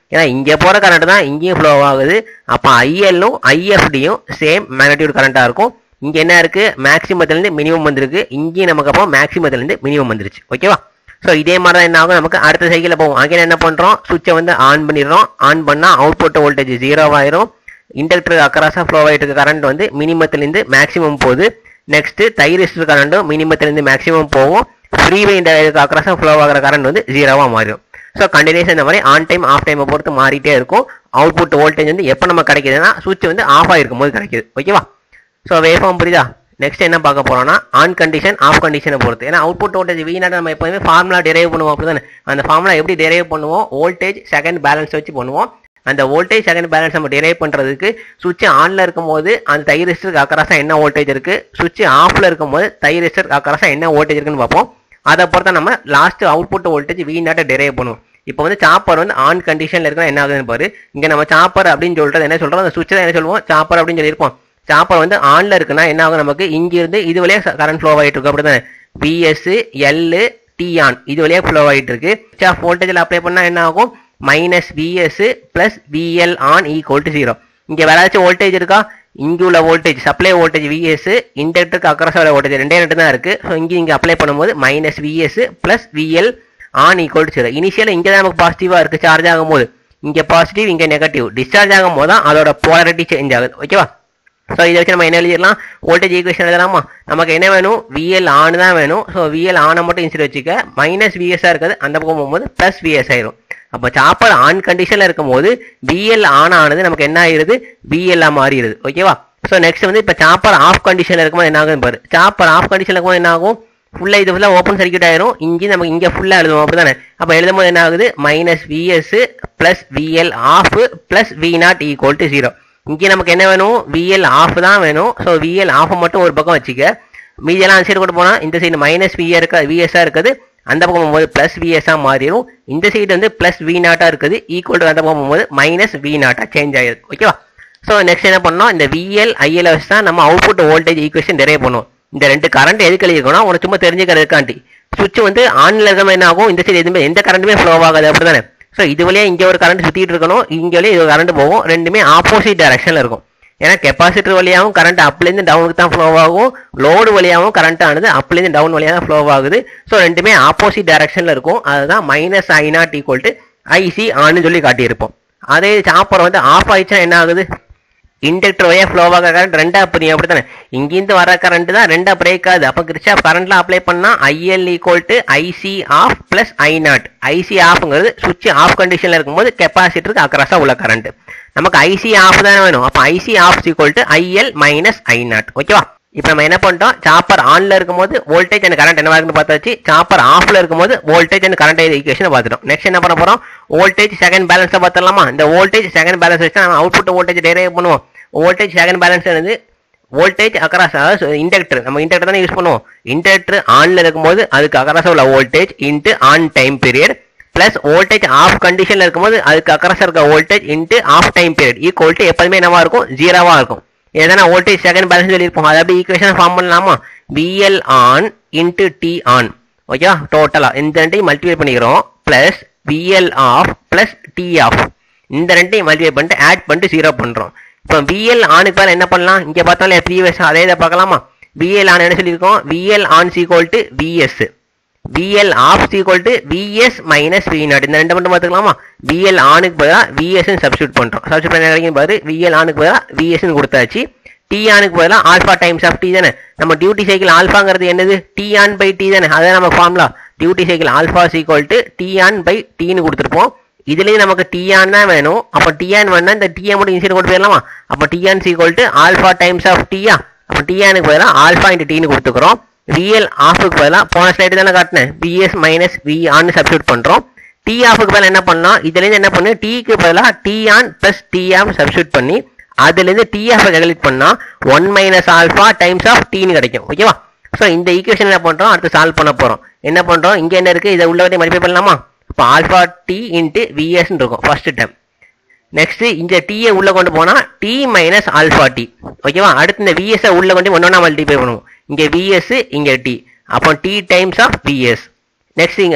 ஏன்னா இங்கே போகிற கரண்ட் தான் இங்கேயும் ஃப்ளோ ஆகுது அப்போ ஐஎல்லும் ஐஎஃப்டியும் சேம் மேக்னடியூட் கரண்ட்டாக இருக்கும் இங்கே என்ன இருக்கு மேக்ஸிமத்துலேருந்து மினிமம் வந்திருக்கு இங்கேயும் நமக்கு அப்போ மேக்ஸிமத்துலேருந்து மினிமம் வந்துருச்சு ஓகேவா ஸோ இதே மாதிரி தான் என்ன ஆகும் நமக்கு அடுத்த சைக்கிளில் போகும் அங்கே என்ன பண்ணுறோம் சுவிட்சை வந்து ஆன் பண்ணிடுறோம் ஆன் பண்ணால் அவுட்புட் வோல்டேஜ் ஜீரோவாயிரும் இண்டக்டர் அக்கராஸாக ஃப்ளோ ஆகிட்டு இருக்க கரண்ட் வந்து மினிமத்துலேருந்து மேக்ஸிமம் போகுது நெக்ஸ்ட் தைரிஸ்டர் கரண்ட்டும் மினிமத்துலேருந்து மேக்ஸிமம் போகும் ஃப்ரீவே இண்டக்டருக்கு அக்கராஸாக ஃப்ளோ ஆகிற கரண்ட் வந்து ஜீரோவாக மாறிடும் ஸோ கண்டினியூஸ் இந்த மாதிரி ஆன் டைம் ஆஃப் டைமை பொறுத்து மாறிட்டே இருக்கும் அவுட்புட் வோல்டேஜ் வந்து எப்போ நம்ம கிடைக்குதுன்னா சுவிட்ச் வந்து ஆஃப் ஆகிருக்கும் போது கிடைக்குது ஓகேவா ஸோ வேஃபார்ம் புரியுதா நெக்ஸ்ட் என்ன பார்க்க போறோம்னா ஆன் கண்டிஷன் ஆஃப் கண்டிஷனை பொறுத்து ஏன்னா அவுட்புட் வோல்டேஜ் வீணாட நம்ம எப்போதுமே ஃபார்முலா டெரைவ் பண்ணுவோம் அப்படிதானே அந்த ஃபார்முலா எப்படி டெரைவ் பண்ணுவோம் வோல்டேஜ் செகண்ட் பேலன்ஸ் வச்சு பண்ணுவோம் அந்த வோல்டேஜ் செகண்ட் பேலன்ஸ் நம்ம டெரைவ் பண்றதுக்கு சுவிட்ச் ஆன்ல இருக்கும்போது அந்த தைரிஸ்டருக்கு அக்கராசா என்ன வோல்டேஜ் இருக்கு சுவிட்ச் ஆஃப்ல இருக்கும்போது தைரிஸ்டருக்கு அக்கராசா என்ன வோல்டேஜ் இருக்குன்னு பார்ப்போம் அதை பொறுத்த நம்ம லாஸ்ட் அவுட்புட் வோல்டேஜ் வி நாட்டை டெரைவ் பண்ணுவோம் இப்போ வந்து சாப்பர் வந்து ஆன் கண்டிஷன்ல இருக்கா என்ன ஆகுதுன்னு பாரு இங்க நம்ம சாப்பர் அப்படின்னு சொல்றது என்ன சொல்றோம் அந்த சுவிட்ச் என்ன சொல்லுவோம் சாப்பர் அப்படின்னு சொல்லியிருப்போம் சாப்பர் வந்து ஆன்ல இருக்குன்னா என்ன ஆகும் நமக்கு இங்க இருந்து இது வழியா கரண்ட் ஃப்ளோ ஆகிட்டு இருக்கு அப்படிதானே பிஎஸ் எல் டி ஆன் இது வழியா ஃப்ளோ ஆகிட்டு இருக்கு ஆஃப் வோல்டேஜில் அப்ளை பண்ணா என்ன ஆகும் minus VS plus VL on equal to zero இங்க வேற ஏதாச்சும் வோல்டேஜ் இருக்கா இங்க உள்ள வோல்டேஜ் சப்ளை வோல்டேஜ் விஎஸ் இன்டெக்டருக்கு அக்ராஸ் உள்ள வோல்டேஜ் ரெண்டே ரெண்டு தான் இருக்கு ஸோ இங்க இங்க அப்ளை பண்ணும்போது minus VS plus VL on equal to zero initial இங்க தான் நமக்கு பாசிட்டிவா இருக்கு சார்ஜ் ஆகும் போது இங்க பாசிட்டிவ் இங்க நெகட்டிவ் டிஸ்சார்ஜ் ஆகும் போது தான் அதோட போலாரிட்டி சேஞ்ச் ஆகுது ஓகேவா ஸோ இதை வச்சு நம்ம என்ன எழுதிடலாம் வோல்டேஜ் ஈக்குவேஷன் எழுதலாமா நமக்கு என்ன வேணும் விஎல் ஆன் தான் வேணும் ஸோ விஎல் ஆனை மட்டும் இன்சிட் வச்சுக்க மைனஸ் விஎஸ்ஆ இருக்குது அந்த பக்கம் போகும்போது ப்ளஸ் விஎஸ் ஆயிரும் அப்போ சாப்பர் ஆன் கண்டிஷனில் இருக்கும்போது விஎல் ஆன் ஆனது நமக்கு என்ன ஆயிருது விஎல் மாறிடுது ஓகேவா ஸோ நெக்ஸ்ட் வந்து இப்போ சாப்பர் ஆஃப் கண்டிஷனில் இருக்கும்போது என்ன ஆகுது பாரு சாப்பர் ஆஃப் கண்டிஷனில் இருக்கும்போது என்ன ஆகும் ஃபுல்லாக இது ஃபுல்லாக ஓப்பன் சர்க்கியூட் ஆயிரும் இங்கே நமக்கு இங்கே ஃபுல்லாக எழுதுவோம் அப்படி தானே அப்போ எழுதும் போது என்ன ஆகுது minus VS plus VL off plus V not equal to zero இங்கே நமக்கு என்ன வேணும் விஎல் ஆஃப் தான் வேணும் ஸோ விஎல் ஆஃப் மட்டும் ஒரு பக்கம் வச்சுக்க மீதியெல்லாம் அந்த சைடு கொண்டு போனால் இந்த சைடு மைனஸ் விஏ இருக்க விஎஸ்ஆ இருக்குது அந்த பக்கம் போகும்போது ப்ளஸ் விஎஸ்ஆ மாறிடும் இந்த சைடு வந்து ப்ளஸ் வி நாட்டா இருக்குது ஈக்குவல் டு அந்த பக்கம் போகும்போது மைனஸ் வி நாட்டா சேஞ்ச் ஆயிருக்கு ஓகேவா ஸோ நெக்ஸ்ட் என்ன பண்ணோம் இந்த விஎல் ஐஎல் வச்சு தான் நம்ம அவுட்புட் வோல்டேஜ் ஈக்குவேஷன் டெரைவ் பண்ணுவோம் இந்த ரெண்டு கரண்ட் எதுக்கு எழுதிருக்கோம்னா உனக்கு சும்மா தெரிஞ்சுக்கிறதுக்காண்டி சுவிட்ச் வந்து ஆன்ல இருக்கிற என்ன ஆகும் இந்த சைடு எதுவுமே எந்த கரண்ட்டுமே ஃப்ளோ ஆகாது அப்படிதானே ஸோ இது வழியா இங்கே ஒரு கரண்ட் சுற்றிட்டு இருக்கணும் இங்கே வழியா இது கரண்ட் போகும் ரெண்டுமே ஆப்போசிட் டைரக்ஷனில் இருக்கும் ஏன்னா கெப்பாசிட்டர் வழியாகவும் கரண்ட் அப்லேருந்து டவுனுக்கு தான் ஃப்ளோ ஆகும் லோடு வழியாகவும் கரண்ட் ஆனது அப்லேருந்து டவுன் வழியாக தான் ஃப்ளோ ஆகுது ஸோ ரெண்டுமே ஆப்போசிட் டைரக்ஷனில் இருக்கும் அதுதான் minus I naught equal to IC ஆன்னு சொல்லி காட்டியிருப்போம் அதே சாப்பர் வந்து ஆஃப் ஆயிடுச்சுன்னா என்ன ஆகுது இண்டக்டர் வழியா ஃப்ளோ ஆக கரண்ட் ரெண்டா பிரியும் அப்படித்தானே இங்கிருந்து வர கரண்ட் தான் ரெண்டா பிரேக் ஆகுது அப்போ கிறிஸ்டாப் கரண்ட்ல அப்ளை பண்ணா IL equal to IC off plus I naught IC ஆஃப்ங்கிறது சுவிட்ச் ஆஃப் கண்டிஷன்ல இருக்கும்போது கெப்பாசிட்டருக்கு அக்ராஸா உள்ள கரண்ட் நமக்கு ஐசி ஆஃப் தானே வேணும் அப்போ IC off equal to IL minus I naught ஓகேவா இப்போ நம்ம என்ன பண்ணிட்டோம் சாப்பர் ஆன்ல இருக்கும்போது வோல்டேஜ் அண்ட் கரண்ட் என்னவா இருக்குன்னு பார்த்தாச்சு சாப்பர் ஆஃப்ல இருக்கும்போது வோல்டேஜ் அண்ட் கரண்ட் ஈக்குவேஷன் பார்த்துட்டோம் நெக்ஸ்ட் என்ன பண்ண போறோம் வோல்டேஜ் செகண்ட் பேலன்ஸை பார்த்துடலாமா இந்த வோல்டேஜ் செகண்ட் பேலன்ஸ் வச்சு நம்ம அவுட்புட் வோல்டேஜ் டெரைவ் பண்ணுவோம் வோல்டேஜ் செகண்ட் பேலன்ஸ் வந்து வோல்டேஜ் அக்ராஸ் அதாவது இண்டக்டர் நம்ம இண்டக்டர் தானே யூஸ் பண்ணுவோம் இண்டக்டர் ஆன்ல இருக்கும்போது அதுக்கு அக்ராஸ் உள்ள voltage into on time period plus voltage off கண்டிஷன்ல இருக்கும்போது அதுக்கு அக்ராஸ் இருக்க voltage into off time period equal to எப்போதுமே என்னவா இருக்கும் ஜீரோவா இருக்கும் எதனா வோல்டேஜ் செகண்ட் பேலன்ஸ் சொல்லியிருப்போம் அதை அப்படி ஈக்குவேஷன் ஃபார்ம் பண்ணலாமா VL on into T on ஓகேவா டோட்டலா இந்த ரெண்டையும் மல்டிப்ளை பண்ணிக்கிறோம் plus VL off plus T off இந்த ரெண்டையும் மல்டிப்ளை பண்ணிட்டு ஆட் பண்ணிட்டு ஜீரோ பண்றோம் இப்போ விஎல் ஆனுக்கு மேல என்ன பண்ணலாம் இங்க பார்த்தாலும் ப்ரீவியஸ் அதே இதை பார்க்கலாமா விஎல் ஆன் என்ன சொல்லியிருக்கோம் VL on equal to VS VL off equal to VS minus V naught இந்த ரெண்டு மட்டும் பார்த்துக்கலாமா விஎல் ஆனுக்கு பதிலாக விஎஸ் சப்ஸ்டியூட் பண்றோம் சப்ஸ்டியூட் பண்ண கிடைக்கும் பாரு விஎல் ஆனுக்கு பதிலாக விஎஸ் கொடுத்தாச்சு டி ஆனுக்கு பதிலாக ஆல்ஃபா டைம்ஸ் ஆஃப் டி தானே நம்ம டியூட்டி சைக்கிள் ஆல்ஃபாங்கிறது என்னது டி ஆன் பை டி தானே அதான் நம்ம formula duty cycle alpha equal to T on by டின்னு கொடுத்துருப்போம் இதுலயும் நமக்கு டிஆன் தான் வேணும் அப்போ டிஆன் வேணா இந்த டிஏ மட்டும் இன்சியல் கொண்டு போயிடலாமா அப்போ T on equal to alpha times of டியா அப்போ டிஆனுக்கு பதிலாக ஆல்ஃபா இன்ட்டு டீன்னு கொடுத்துக்கிறோம் விஎல் ஆஃபுக்கு பதிலாக போன ஸ்லைடு தானே காட்டினேன் விஎஸ் மைனஸ் வி ஆன்னு சப்ஸ்டியூட் பண்றோம் டி ஆஃபுக்கு பதிலாக என்ன பண்ணலாம் இதுலேருந்து என்ன பண்ணு டிக்கு பதிலாக T on plus T off substitute பண்ணி அதுலேருந்து டி ஆஃப் கேல்குலேட் பண்ணா one minus alpha times of டீன்னு கிடைக்கும் ஓகேவா ஸோ இந்த ஈக்குவேஷன் என்ன பண்றோம் அடுத்து சால்வ் பண்ண போறோம் என்ன பண்றோம் இங்க என்ன இருக்கு இதை உள்ள வரையும் மதிப்பை பண்ணலாமா இப்போ ஆல்ஃபா டி இன்ட்டு விஎஸ் இருக்கும் ஃபர்ஸ்ட் டைம் நெக்ஸ்ட் இந்த டீயை உள்ள கொண்டு போனா டி மைனஸ் ஆல்ஃபா டி ஓகேவா அடுத்து இந்த விஎஸ் உள்ள கொண்டு ஒன்னொன்னா மல்டிப்ளை பண்ணுவோம் இங்க விஎஸ் இங்க டி அப்போ T times of VS next இங்க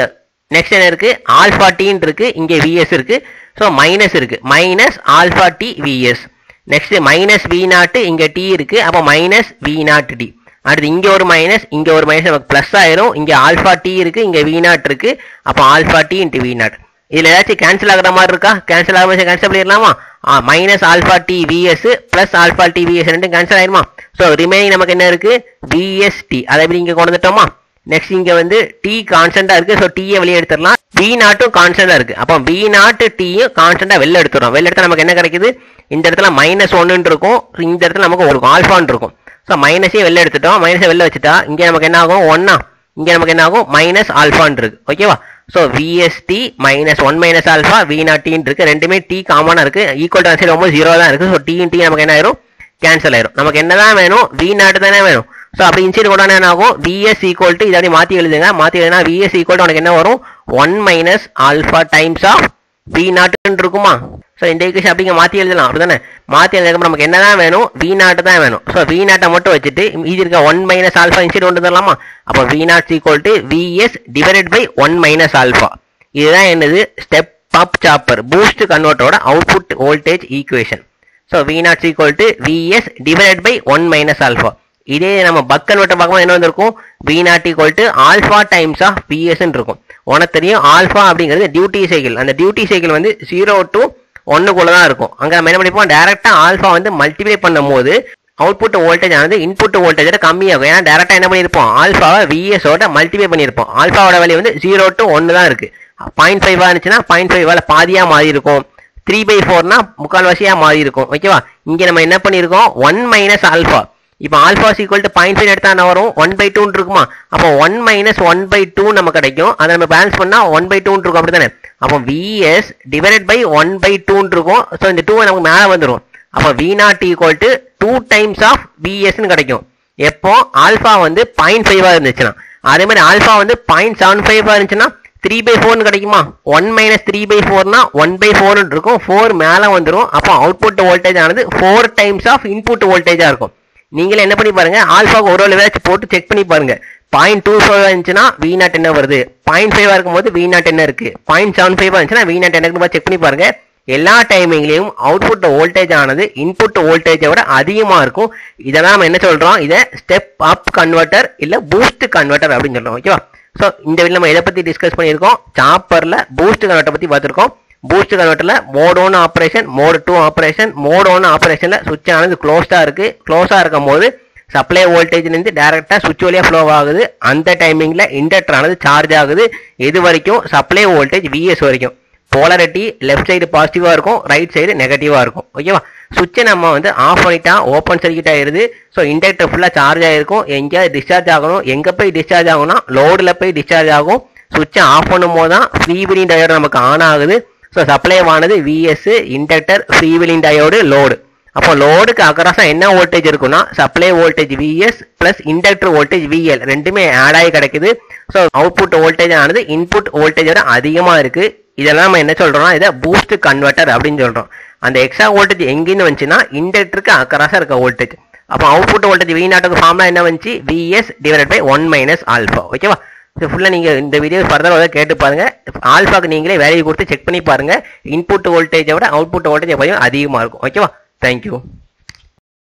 நெக்ஸ்ட் என்ன இருக்கு ஆல்ஃபா டின்னு இருக்கு இங்கே விஎஸ் இருக்கு ஸோ மைனஸ் இருக்கு minus alpha T VS next minus V naught இங்க டி இருக்கு அப்போ மைனஸ் வி நாட் டி அடுத்து இங்க ஒரு மைனஸ் இங்க ஒரு மைனஸ் நமக்கு பிளஸ் ஆயிரும் இங்க ஆல்ஃபா டி இருக்கு இங்க வி நாட் இருக்கு அப்போ alpha T into V naught இதுல ஏதாச்சும் கேன்சல் ஆகுற மாதிரி இருக்கா கேன்சல் ஆகாம கேன்சல் பண்ணிடலாமா minus alpha T VS plus alpha T VS ரெண்டும் கேன்சல் ஆயிருமா ஸோ ரிமைனிங் நமக்கு என்ன இருக்கு விஎஸ்டி அதை எப்படி இங்க கொண்டு வந்துட்டோமா நெக்ஸ்ட் இங்க வந்து டி கான்ஸ்டன்டா இருக்கு ஸோ டீயை வெளியே எடுத்துடலாம் வி நாட்டும் கான்ஸ்டன்டா இருக்கு அப்போ வி நாட்டு டீயும் கான்ஸ்டன்டா வெளில எடுத்துடும் வெளில எடுத்தா நமக்கு என்ன கிடைக்குது இந்த இடத்துல மைனஸ் ஒன்னு இருக்கும் இந்த இடத்துல நமக்கு ஒரு ஆல்ஃபான் இருக்கும் ஸோ மைனஸே வெளில எடுத்துட்டோம் மைனஸை வெளில வச்சுட்டா இங்க நமக்கு என்ன ஆகும் ஒன்னா இங்க நமக்கு என்ன ஆகும் மைனஸ் ஆல்ஃபான் இருக்கு ஓகேவா so VS T minus one minus alpha V naught டீன் இருக்கு ரெண்டுமே டி காமனா இருக்கு ஈக்குவல் டு சைடு ஜீரோ தான் இருக்கு ஸோ டி டி நமக்கு என்ன ஆயிரும் கேன்சல் ஆயிரும் நமக்கு என்னதான் வேணும் வி நாட் தானே வேணும் ஸோ அப்படி இன்சைடு கொண்டு வந்தா என்ன ஆகும் விஎஸ் ஈக்குவல் டு இதை அப்படி மாற்றி எழுதுங்க மாற்றி எழுதுனா விஎஸ் ஈக்குவல் டு உனக்கு என்ன வரும் one minus alpha times of V நாட்டுன்னு இருக்குமா ஸோ இந்த ஈக்குவேஷன் அப்படிங்க மாற்றி எழுதலாம் அப்படிதானே மாற்றி எழுதுறதுக்கு நமக்கு என்னதான் வேணும் வி நாட்டு தான் வேணும் ஸோ வி நாட்டை மட்டும் வச்சுட்டு இது இருக்க ஒன் மைனஸ் ஆல்ஃபா இன்சைடு கொண்டு வந்துடலாமா அப்போ V not equal to VS divided by one minus alpha இதுதான் என்னது ஸ்டெப் அப் சாப்பர் பூஸ்ட் கன்வெர்ட்டரோட output voltage equation so V not equal to VS divided by one minus alpha இதே நம்ம பக் கன்வெர்ட்டர் பார்க்கும்போது என்ன வந்திருக்கும் V not equal to alpha times of BS இருக்கும் உனக்கு தெரியும் ஆல்ஃபா அப்படிங்கிறது டியூட்டி சைக்கிள் அந்த டியூட்டி சைக்கிள் வந்து ஜீரோ டு ஒன்னுக்குள்ள தான் இருக்கும் அங்கே நம்ம என்ன பண்ணிப்போம் டேரக்டா ஆல்ஃபா வந்து மல்டிப்ளை பண்ணும்போது அவுட்புட் வோல்டேஜ் ஆனது இன்புட் வோல்டேஜ் கம்மியாகும் ஏன்னா டேரக்டா என்ன பண்ணியிருப்போம் ஆல்ஃபாவை விஎஸ் ஓட மல்டிப்ளை பண்ணியிருப்போம் ஆல்ஃபாவோட வேல்யூ வந்து ஜீரோ டு ஒன்று தான் இருக்கு பாயிண்ட் ஃபைவ் இருந்துச்சுன்னா பாயிண்ட் ஃபைவ் பாதியா மாறி இருக்கும் த்ரீ பை ஃபோர்னா முக்கால்வாசியா மாறி இருக்கும் ஓகேவா இங்க நம்ம என்ன பண்ணியிருக்கோம் ஒன் மைனஸ் ஆல்ஃபா இப்போ alpha equal to point five எடுத்தா என்ன வரும் ஒன் பை டூன்னு இருக்குமா அப்போ one minus one by two நம்ம கிடைக்கும் அதை நம்ம பேலன்ஸ் பண்ணா ஒன் பை டூன்னு இருக்கும் அப்படிதானே அப்போ VS divided by one by டூன்னு இருக்கும் ஸோ இந்த டூ நமக்கு மேலே வந்துடும் அப்போ V not equal to two times of விஎஸ்ன்னு கிடைக்கும் எப்போ ஆல்ஃபா வந்து பாயிண்ட் ஃபைவா இருந்துச்சுன்னா அதே மாதிரி ஆல்ஃபா வந்து பாயிண்ட் செவன் ஃபைவா இருந்துச்சுன்னா த்ரீ பை ஃபோர்னு கிடைக்குமா ஒன் மைனஸ் த்ரீ பை ஃபோர்னா ஒன் பை ஃபோர்னு இருக்கும் ஃபோர் மேலே வந்துடும் அப்போ அவுட்புட் வோல்டேஜ் ஆனது ஃபோர் டைம்ஸ் ஆஃப் இன்புட் வோல்டேஜா இருக்கும் நீங்களே என்ன பண்ணி பாருங்க ஆல்ஃபாக்கு ஒரு ஒரு ஏதாச்சும் போட்டு செக் பண்ணி பாருங்க பாயிண்ட் டூ ஃபைவ் இருந்துச்சுன்னா வி நாட் என்ன வருது பாயிண்ட் ஃபைவ் இருக்கும்போது வி நாட் என்ன இருக்கு பாயிண்ட் செவன் ஃபைவ் இருந்துச்சுன்னா வி நாட் என்ன இருக்கு செக் பண்ணி பாருங்க எல்லா டைமிங்லயும் அவுட்புட் வோல்டேஜ் ஆனது இன்புட் வோல்டேஜை விட அதிகமா இருக்கும் இதெல்லாம் நம்ம என்ன சொல்றோம் இதை ஸ்டெப் அப் கன்வெர்ட்டர் இல்ல பூஸ்ட் கன்வெர்ட்டர் அப்படின்னு சொல்றோம் ஓகேவா ஸோ இந்த வீடியோ நம்ம எதை பத்தி டிஸ்கஸ் பண்ணியிருக்கோம் சாப்பர்ல பூஸ்ட் கன்வெர்ட்டர் பத்தி பார்த்திருக்கோம் பூஸ்ட் கன்வெர்ட்டர்ல mode one operation mode two operation mode one ஆப்ரேஷன்ல சுவிட்ச் ஆனது க்ளோஸ்டா இருக்கு க்ளோஸா இருக்கும் போது சப்ளை வோல்டேஜ்ல இருந்து டைரக்டா சுவிட்ச் வழியா ஃப்ளோ ஆகுது அந்த டைமிங்ல இண்டக்டர் ஆனது சார்ஜ் ஆகுது இது வரைக்கும் சப்ளை வோல்டேஜ் விஎஸ் வரைக்கும் போலரிட்டி லெஃப்ட் சைடு பாசிட்டிவா இருக்கும் ரைட் சைடு நெகட்டிவா இருக்கும் ஓகேவா சுவிட்சை நம்ம வந்து ஆஃப் பண்ணிட்டா ஓப்பன் சர்க்கியூட் ஆயிருது ஸோ இண்டக்டர் ஃபுல்லா சார்ஜ் ஆயிருக்கும் எங்கேயாவது டிஸ்சார்ஜ் ஆகணும் எங்க போய் டிஸ்சார்ஜ் ஆகும்னா லோடுல போய் டிஸ்சார்ஜ் ஆகும் சுவிட்சை ஆஃப் பண்ணும் போது தான் ஃப்ரீ வீலிங் டயோடு நமக்கு ஆன் ஆகுது ஸோ சப்ளை ஆனது VS inductor free wheeling diode load அப்போ லோடுக்கு அக்ராஸா என்ன வோல்டேஜ் இருக்குன்னா supply voltage VS plus inductor voltage VL ரெண்டுமே ஆட் ஆகி கிடைக்குது ஸோ அவுட்புட் வோல்டேஜ் ஆனது இன்புட் வோல்டேஜோட அதிகமா இருக்கு இதெல்லாம் நம்ம என்ன சொல்றோம்னா இதை பூஸ்ட் கன்வெர்ட்டர் அப்படின்னு சொல்றோம் அந்த எக்ஸ்ட்ரா வோல்டேஜ் எங்கேன்னு வந்துச்சுன்னா இண்டக்டருக்கு அக்கராசா இருக்க வோல்டேஜ் அப்போ அவுட்புட் வோல்டேஜ் வி நாட்டுக்கு ஃபார்ம்லாம் என்ன வந்துச்சு VS divide by one minus alpha ஓகேவா ஸோ ஃபுல்லாக நீங்கள் இந்த வீடியோ ஃபர்தர் கேட்டு பாருங்க ஆல்ஃபாக்கு நீங்களே வேல்யூ கொடுத்து செக் பண்ணி பாருங்க இன்புட் வோல்டேஜை விட அவுட்புட் வோல்டேஜ் எப்போயும் அதிகமாக இருக்கும் ஓகேவா தேங்க்யூ